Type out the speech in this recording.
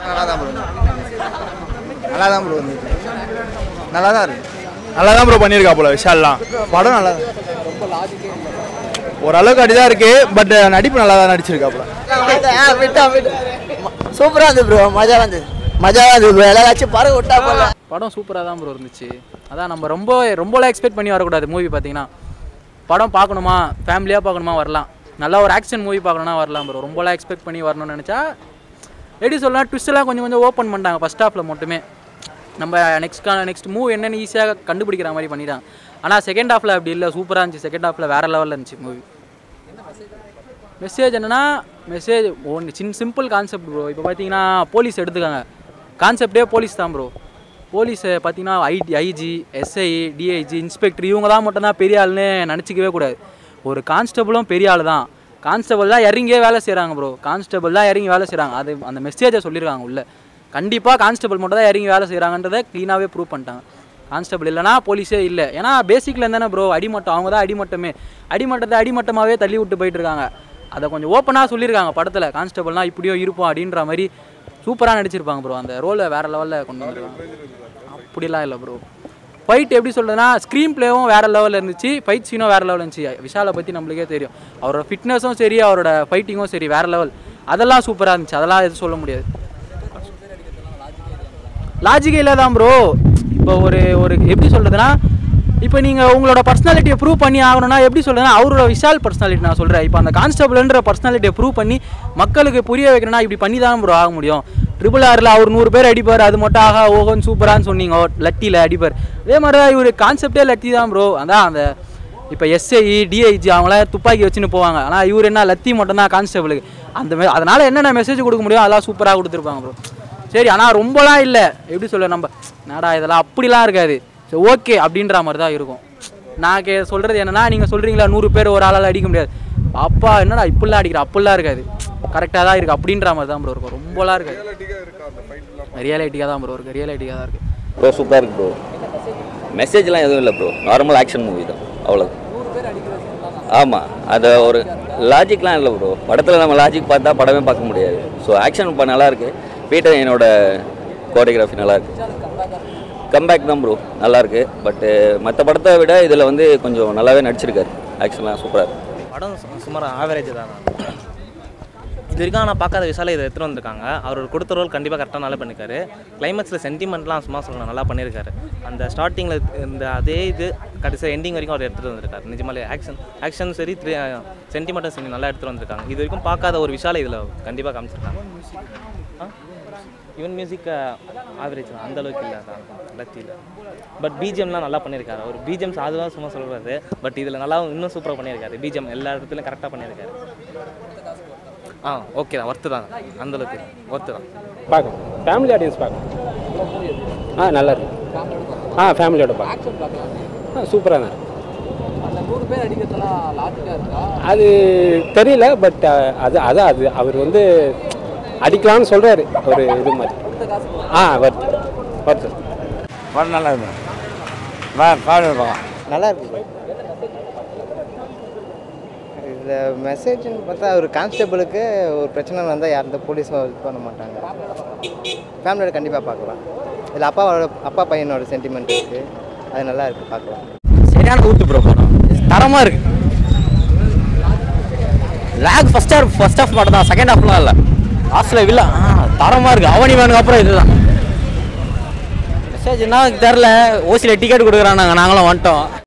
நல்லா தான் ப்ரோ நல்லா தான் ப்ரோ வந்துச்சு நல்லா தான் இருக்கு நல்லா தான் ப்ரோ பண்ணியிருக்கா போல விஷால்லாம் படம் நல்லா ஓரளவுக்கு அடிதான் இருக்கு பட் நடிப்பு நல்லா தான் நடிச்சிருக்கா போல விட்டா விட்டா சூப்பராக இருந்தது ப்ரோ மஜா இருந்தது மஜா இருந்தது ப்ரோ எல்லாச்சும் பறவை விட்டா போல படம் சூப்பராக தான் ப்ரோ இருந்துச்சு அதான் நம்ம ரொம்ப ரொம்பலாம் எக்ஸ்பெக்ட் பண்ணி வரக்கூடாது மூவி பார்த்தீங்கன்னா படம் பார்க்கணுமா ஃபேமிலியாக பார்க்கணுமா வரலாம் நல்லா ஒரு ஆக்ஷன் மூவி பார்க்கணும்னா வரலாம் ப்ரோ ரொம்பலாம் எக்ஸ்பெக்ட் பண்ணி வரணும்னு நினச்சா எப்படி சொல்லலாம் ட்விஸ்டெல்லாம் கொஞ்சம் கொஞ்சம் ஓப்பன் பண்ணிட்டாங்க ஃபஸ்ட் ஹாஃபில் மட்டுமே நம்ம நெக்ஸ்ட் நெக்ஸ்ட் மூவ் என்னென்னு ஈஸியாக கண்டுபிடிக்கிற மாதிரி பண்ணிட்டாங்க ஆனால் செகண்ட் ஹாஃபில் அப்படி இல்லை சூப்பராக இருந்துச்சு செகண்ட் ஹாஃபில் வேறு லெவலில் இருந்துச்சு மூவி மெசேஜ் என்னன்னா மெசேஜ் ஒன்று சின் சிம்பிள் கான்செப்ட் ப்ரோ இப்போ பார்த்தீங்கன்னா போலீஸ் எடுத்துக்காங்க கான்செப்டே போலீஸ் தான் ப்ரோ போலீஸை பார்த்தீங்கன்னா ID IG SI DIG inspector இவங்க தான் மட்டும்தான் பெரிய ஆளுன்னு நினச்சிக்கவே கூடாது ஒரு கான்ஸ்டபுளும் பெரிய ஆள் தான் கான்ஸ்டபுள் தான் இறங்கியே வேலை செய்கிறாங்க ப்ரோ கான்ஸ்டபுள் தான் இறங்கி வேலை செய்கிறாங்க அது அந்த மெசேஜை சொல்லியிருக்காங்க உள்ள கண்டிப்பாக கான்ஸ்டபுள் மட்டும் தான் இறங்கி வேலை செய்கிறாங்கன்றதை க்ளீனாகவே ப்ரூவ் பண்ணிட்டாங்க கான்ஸ்டபிள் இல்லைனா போலீஸே இல்லை ஏன்னா பேசிக்கில் இருந்தானே ப்ரோ அடிமட்டம் அவங்க தான் அடிமட்டமே அடிமட்டத்தை அடிமட்டமாகவே தள்ளி விட்டு போயிட்டு இருக்காங்க அதை கொஞ்சம் ஓப்பனாக சொல்லியிருக்காங்க படத்தில் கான்ஸ்டபிள்னா இப்படியோ இருப்போம் அப்படின்ற மாதிரி சூப்பராக நடிச்சிருப்பாங்க ப்ரோ அந்த ரோலை வேறு லெவலில் கொண்டு வந்துருக்காங்க அப்படிலாம் இல்லை ப்ரோ ஃபைட் எப்படி சொல்கிறதுனா ஸ்க்ரீன் ப்ளேவும் வேறு லெவலில் இருந்துச்சு ஃபைட் சீனும் வேறு லெவலில் இருந்துச்சு விஷாலை பற்றி நம்மளுக்கே தெரியும் அவரோட ஃபிட்னஸும் சரி அவரோட ஃபைட்டிங்கும் சரி வேறு லெவல் அதெல்லாம் சூப்பராக இருந்துச்சு அதெல்லாம் எதுவும் சொல்ல முடியாது லாஜிக்கே இல்லை தான் ப்ரோ இப்போ ஒரு ஒரு எப்படி சொல்கிறதுனா இப்போ நீங்கள் உங்களோட பர்சனாலிட்டியை ப்ரூவ் பண்ணி ஆகணும்னா எப்படி சொல்கிறதுனா அவரோட விஷால் பர்சனாலிட்டி நான் சொல்கிறேன் இப்போ அந்த கான்ஸ்டபிள்ன்ற பர்சனாலிட்டியை ப்ரூவ் பண்ணி மக்களுக்கு புரிய வைக்கணும்னா இப்படி பண்ணி தான் ப்ரோ ஆக முடியும் ட்ரிபிள் ஆரில் அவர் நூறு பேர் அடிப்பார் அது மட்டும் ஆகா ஓஹோன்னு சூப்பரான்னு சொன்னீங்க லட்டியில் அடிப்பார் அதே மாதிரி தான் இவர் கான்செப்டே லட்டி தான் ப்ரோ அதான் அந்த இப்போ எஸ்ஐ டிஐஜி அவங்களாம் துப்பாக்கி வச்சுன்னு போவாங்க ஆனால் இவர் என்ன லத்தி மட்டும்தான் கான்ஸ்டபிளுக்கு அந்த மே அதனால் என்னென்ன மெசேஜ் கொடுக்க முடியும் அதெல்லாம் சூப்பராக கொடுத்துருப்பாங்க ப்ரோ சரி ஆனால் ரொம்பலாம் இல்லை எப்படி சொல்ல நம்ம நாடா இதெல்லாம் அப்படிலாம் இருக்காது சரி ஓகே அப்படின்ற மாதிரி தான் இருக்கும் நான் கே சொல்கிறது என்னன்னா நீங்கள் சொல்கிறீங்களா நூறு பேர் ஒரு ஆளால் அடிக்க முடியாது அப்பா என்னடா இப்படிலாம் அடிக்கிற அப்படிலாம் இருக்காது கரெக்டாக தான் இருக்குது அப்படின்ற மாதிரி தான் ப்ரோ இருக்கும் ரொம்பலாம் இருக்காது ரியாலிட்டிக்காக தான் ப்ரோ இருக்குது ரியாலிட்டிக்காக தான் இருக்குது ப்ரோ சூப்பராக இருக்கு ப்ரோ மெசேஜ்லாம் எதுவும் இல்லை ப்ரோ நார்மல் ஆக்ஷன் மூவி தான் அவ்வளோ ஆமாம் அது ஒரு லாஜிக்லாம் இல்லை ப்ரோ படத்தில் நம்ம லாஜிக் பார்த்தா படமே பார்க்க முடியாது ஸோ ஆக்ஷன் இப்போ நல்லா இருக்கு பீட்டர் என்னோட கோரியோகிராஃபி நல்லா இருக்கு கம்பேக் தான் ப்ரோ நல்லா இருக்கு பட்டு மற்ற படத்தை விட இதில் வந்து கொஞ்சம் நல்லாவே நடிச்சிருக்காரு ஆக்ஷன்லாம் சூப்பராக இருக்கு படம் சு- சுமார் ஆவரேஜ் தான் இது வரைக்கும் நான் பார்க்காத விஷால இதை எடுத்துகிட்டு வந்திருக்காங்க அவர் கொடுத்த ரோல் கண்டிப்பாக கரெக்டாக நல்லா பண்ணியிருக்காரு கிளைமேக்ஸில் சென்டிமெண்ட்லாம் சும்மா சொல்லணும் நல்லா பண்ணியிருக்காரு அந்த ஸ்டார்டிங்கில் இந்த அதே இது கடைசி எண்டிங் வரைக்கும் அவர் எடுத்துகிட்டு வந்திருக்காரு நிஜமாலே ஆக்ஷன் ஆக்ஷன் சரி சென்டிமெண்ட்டும் சரி நல்லா எடுத்துகிட்டு வந்திருக்காங்க இது வரைக்கும் பார்க்காத ஒரு விஷால இதில் கண்டிப்பாக காமிச்சிருக்காங்க ஈவன் மியூசிக் ஆவரேஜ் தான் அந்த அளவுக்கு இல்லை அதான் லத்தியில் பட் பிஜிஎம்லாம் நல்லா பண்ணியிருக்காரு அவர் பிஜிஎம்ஸ் அதுதான் சும்மா சொல்கிறது பட் இதில் நல்லா இன்னும் சூப்பராக பண்ணியிருக்காரு பிஜிஎம் எல்லா இடத்துலையும் கரெக்டாக பண்ணியிருக்காரு ஆ ஓகே தான் ஒர்த்து தான் அந்த அளவுக்கு ஒர்த்து தான் பார்க்கலாம் ஃபேமிலி ஆடியன்ஸ் பார்க்கலாம் ஆ நல்லா இருக்கு ஆ ஃபேமிலியோட பார்க்கலாம் ஆ சூப்பராக தான் இருக்கு அது தெரியல பட் அது அதான் அது அவர் வந்து அடிக்கலாம்னு சொல்கிறாரு ஒரு இது மாதிரி ஆ வருது வருது படம் நல்லா இருக்கு வா பாடல் பார்க்கலாம் நல்லா இருக்கு இதில் மெசேஜ்னு பார்த்தா ஒரு கான்ஸ்டபிளுக்கு ஒரு பிரச்சனை வந்தால் யார் இந்த போலீஸும் இது பண்ண மாட்டாங்க ஃபேமிலியோட கண்டிப்பாக பார்க்கலாம் இதில் அப்பாவோட அப்பா பையனோட சென்டிமெண்ட் இருக்குது அது நல்லா இருக்குது பார்க்கலாம் சரியான ஊத்து ப்ரோ படம் தரமாக இருக்கு lag first half first half மட்டும் தான் செகண்ட் ஹாஃப்லாம் இல்லை லாஸ்ட்டில் வில்ல ஆ தரமாக இருக்கு அவனி வேணுக்கு அப்புறம் இதுதான் மெசேஜ் என்ன தெரில ஓசியில் டிக்கெட் கொடுக்குறாங்க நாங்களும் வந்துட்டோம்